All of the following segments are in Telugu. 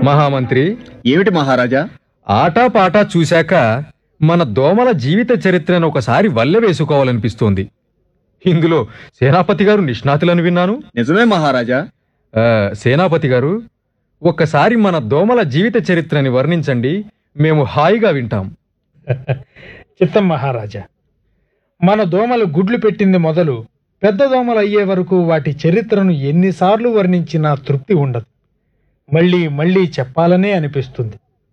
మహామంత్రి ఏమిటి మహారాజా ఆటాపాటా చూశాక మన దోమల జీవిత చరిత్రను ఒకసారి వల్లె వేసుకోవాలనిపిస్తోంది ఇందులో సేనాపతి గారు నిష్ణాతులను విన్నాను నిజమే మహారాజా ఆ, సేనాపతి గారు ఒక్కసారి మన దోమల జీవిత చరిత్రని వర్ణించండి మేము హాయిగా వింటాం చిత్తం మహారాజా మన దోమలు గుడ్లు పెట్టింది మొదలు పెద్ద దోమలు అయ్యే వరకు వాటి చరిత్రను ఎన్నిసార్లు వర్ణించినా తృప్తి ఉండదు మళ్ళీ మళ్ళీ చెప్పాలనే అనిపిస్తుంది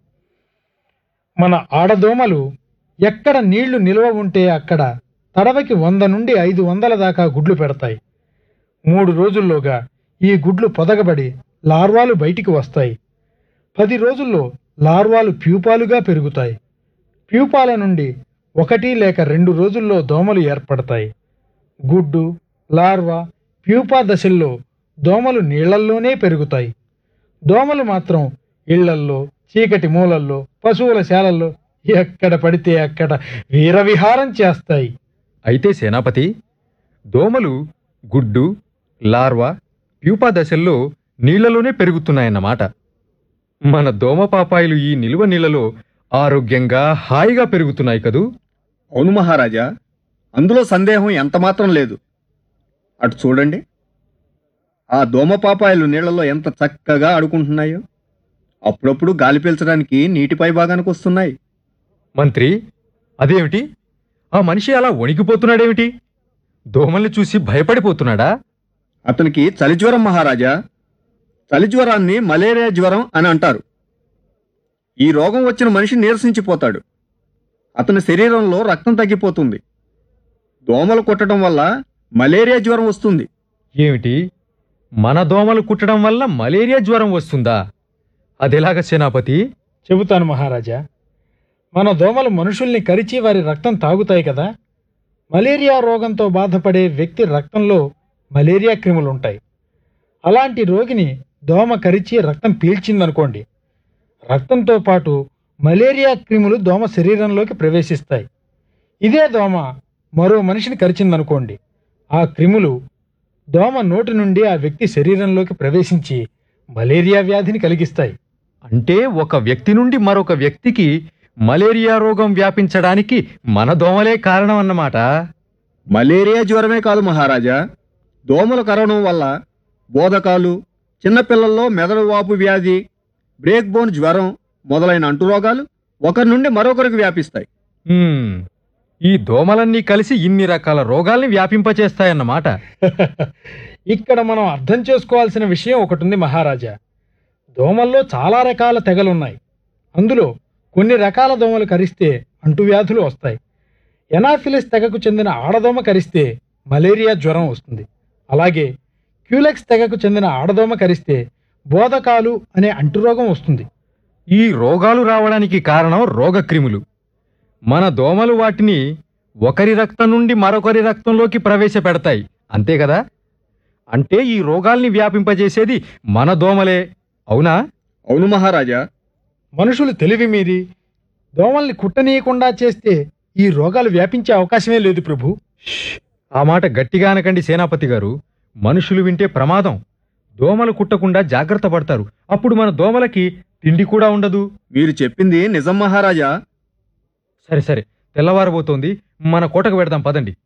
మన ఆడదోమలు ఎక్కడ నీళ్లు నిల్వ ఉంటే అక్కడ తడవకి వంద నుండి ఐదు వందల దాకా గుడ్లు పెడతాయి మూడు రోజుల్లోగా ఈ గుడ్లు పొదగబడి లార్వాలు బయటికి వస్తాయి పది రోజుల్లో లార్వాలు ప్యూపాలుగా పెరుగుతాయి ప్యూపాల నుండి ఒకటి లేక రెండు రోజుల్లో దోమలు ఏర్పడతాయి గుడ్డు లార్వా ప్యూపా దశల్లో దోమలు నీళ్లల్లోనే పెరుగుతాయి దోమలు మాత్రం ఇళ్లల్లో చీకటి మూలల్లో పశువుల శాలల్లో ఎక్కడ పడితే అక్కడ వీరవిహారం చేస్తాయి అయితే సేనాపతి దోమలు గుడ్డు లార్వా ప్యూపా దశల్లో నీళ్లలోనే పెరుగుతున్నాయన్నమాట మన దోమ పాపాయిలు ఈ నిలువ నీళ్లలో ఆరోగ్యంగా హాయిగా పెరుగుతున్నాయి కదూ అవును మహారాజా అందులో సందేహం ఎంత మాత్రం లేదు అటు చూడండి ఆ దోమపాపాయలు నీళ్లలో ఎంత చక్కగా ఆడుకుంటున్నాయో అప్పుడప్పుడు గాలి పీల్చడానికి నీటిపై భాగానికి వస్తున్నాయి మంత్రి అదేమిటి ఆ మనిషి అలా వణికిపోతున్నాడేమిటి దోమల్ని చూసి భయపడిపోతున్నాడా అతనికి చలి జ్వరం మహారాజా చలి జ్వరాన్ని మలేరియా జ్వరం అని అంటారు ఈ రోగం వచ్చిన మనిషి నీరసించిపోతాడు అతని శరీరంలో రక్తం తగ్గిపోతుంది దోమలు కొట్టడం వల్ల మలేరియా జ్వరం వస్తుంది ఏమిటి మన దోమలు కుట్టడం వల్ల మలేరియా జ్వరం వస్తుందా అదెలాగ సేనాపతి చెబుతాను మహారాజా మన దోమలు మనుషుల్ని కరిచి వారి రక్తం తాగుతాయి కదా మలేరియా రోగంతో బాధపడే వ్యక్తి రక్తంలో మలేరియా క్రిములు ఉంటాయి అలాంటి రోగిని దోమ కరిచి రక్తం పీల్చిందనుకోండి రక్తంతో పాటు మలేరియా క్రిములు దోమ శరీరంలోకి ప్రవేశిస్తాయి ఇదే దోమ మరో మనిషిని కరిచిందనుకోండి ఆ క్రిములు దోమ నోటి నుండి ఆ వ్యక్తి శరీరంలోకి ప్రవేశించి మలేరియా వ్యాధిని కలిగిస్తాయి అంటే ఒక వ్యక్తి నుండి మరొక వ్యక్తికి మలేరియా రోగం వ్యాపించడానికి మన దోమలే కారణం అన్నమాట మలేరియా జ్వరమే కాదు మహారాజా దోమలు కరవడం వల్ల బోధకాలు చిన్నపిల్లల్లో మెదడు వాపు వ్యాధి బ్రేక్ బోన్ జ్వరం మొదలైన అంటురోగాలు ఒకరి నుండి మరొకరికి వ్యాపిస్తాయి హ్మ్, ఈ దోమలన్నీ కలిసి ఇన్ని రకాల రోగాల్ని వ్యాపింపచేస్తాయన్నమాట ఇక్కడ మనం అర్థం చేసుకోవాల్సిన విషయం ఒకటి ఉంది మహారాజా దోమల్లో చాలా రకాల తెగలున్నాయి అందులో కొన్ని రకాల దోమలు కరిస్తే అంటువ్యాధులు వస్తాయి ఎనాఫిలిస్ తెగకు చెందిన ఆడదోమ కరిస్తే మలేరియా జ్వరం వస్తుంది అలాగే క్యూలెక్స్ తెగకు చెందిన ఆడదోమ కరిస్తే బోధకాలు అనే అంటురోగం వస్తుంది ఈ రోగాలు రావడానికి కారణం రోగక్రిములు మన దోమలు వాటిని ఒకరి రక్తం నుండి మరొకరి రక్తంలోకి ప్రవేశపెడతాయి అంతే కదా అంటే ఈ రోగాల్ని వ్యాపింపజేసేది మన దోమలే అవునా అవును మహారాజా మనుషులు తెలివి మీరి దోమల్ని కుట్టనీయకుండా చేస్తే ఈ రోగాలు వ్యాపించే అవకాశమే లేదు ప్రభు ష్! ఆ మాట గట్టిగా అనకండి సేనాపతి గారు మనుషులు వింటే ప్రమాదం దోమలు కుట్టకుండా జాగ్రత్త పడతారు అప్పుడు మన దోమలకి తిండి కూడా ఉండదు మీరు చెప్పింది నిజం మహారాజా సరే సరే తెల్లవారబోతోంది మన కోటకు పెడదాం పదండి